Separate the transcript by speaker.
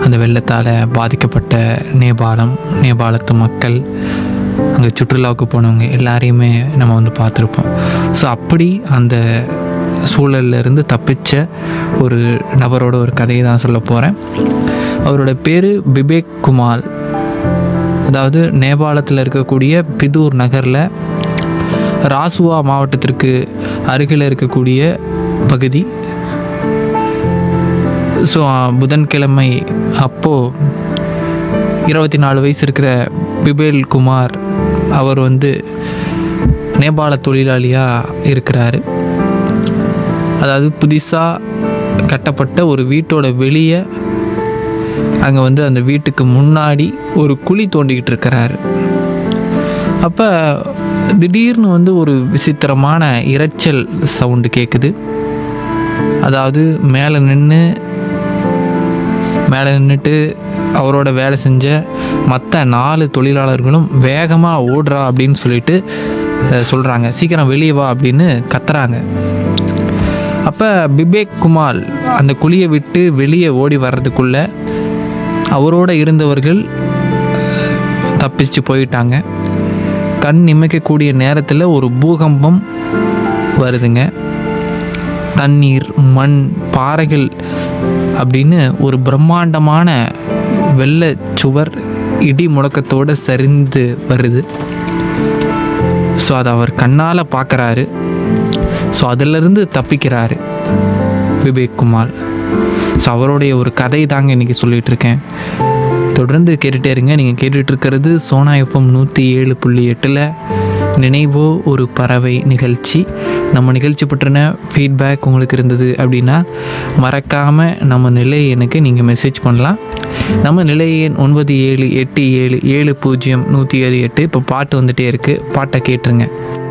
Speaker 1: அந்த வெள்ளத்தால் பாதிக்கப்பட்ட நேபாளம் நேபாளத்து மக்கள் அங்கே சுற்றுலாவுக்கு போனவங்க எல்லாரையுமே நம்ம வந்து பார்த்துருப்போம் ஸோ அப்படி அந்த சூழல்ல இருந்து தப்பிச்ச ஒரு நபரோட ஒரு கதையை தான் சொல்ல போகிறேன் அவரோட பேர் பிபேக் குமார் அதாவது நேபாளத்தில் இருக்கக்கூடிய பிதூர் நகரில் ராசுவா மாவட்டத்திற்கு அருகில் இருக்கக்கூடிய பகுதி ஸோ புதன்கிழமை அப்போது இருபத்தி நாலு வயசு இருக்கிற பிபேல் குமார் அவர் வந்து நேபாள தொழிலாளியாக இருக்கிறாரு அதாவது புதுசாக கட்டப்பட்ட ஒரு வீட்டோட வெளியே அங்கே வந்து அந்த வீட்டுக்கு முன்னாடி ஒரு குழி தோண்டிக்கிட்டு இருக்கிறாரு அப்போ திடீர்னு வந்து ஒரு விசித்திரமான இரைச்சல் சவுண்டு கேட்குது அதாவது மேலே நின்று மேலே நின்றுட்டு அவரோட வேலை செஞ்ச மற்ற நாலு தொழிலாளர்களும் வேகமாக ஓடுறா அப்படின்னு சொல்லிட்டு சொல்கிறாங்க சீக்கிரம் வெளியே வா அப்படின்னு கத்துறாங்க அப்போ பிபேக் குமார் அந்த குழியை விட்டு வெளியே ஓடி வர்றதுக்குள்ள அவரோட இருந்தவர்கள் தப்பிச்சு போயிட்டாங்க கண் இமைக்கக்கூடிய நேரத்தில் ஒரு பூகம்பம் வருதுங்க தண்ணீர் மண் பாறைகள் அப்படின்னு ஒரு பிரம்மாண்டமான வெள்ளை சுவர் இடி முழக்கத்தோடு சரிந்து வருது ஸோ அதை அவர் கண்ணால் பார்க்குறாரு ஸோ அதிலிருந்து தப்பிக்கிறாரு விவேக் குமார் ஸோ அவருடைய ஒரு கதை தாங்க இன்றைக்கி சொல்லிகிட்டு இருக்கேன் தொடர்ந்து கேட்டுகிட்டே இருங்க நீங்கள் கேட்டுட்டு இருக்கிறது சோனா எஃப்எம் நூற்றி ஏழு புள்ளி எட்டில் நினைவோ ஒரு பறவை நிகழ்ச்சி நம்ம நிகழ்ச்சி பற்றின ஃபீட்பேக் உங்களுக்கு இருந்தது அப்படின்னா மறக்காமல் நம்ம நிலை எனக்கு நீங்கள் மெசேஜ் பண்ணலாம் நம்ம நிலை எண் ஒன்பது ஏழு எட்டு ஏழு ஏழு பூஜ்ஜியம் நூற்றி ஏழு எட்டு இப்போ பாட்டு வந்துகிட்டே இருக்குது பாட்டை கேட்டுருங்க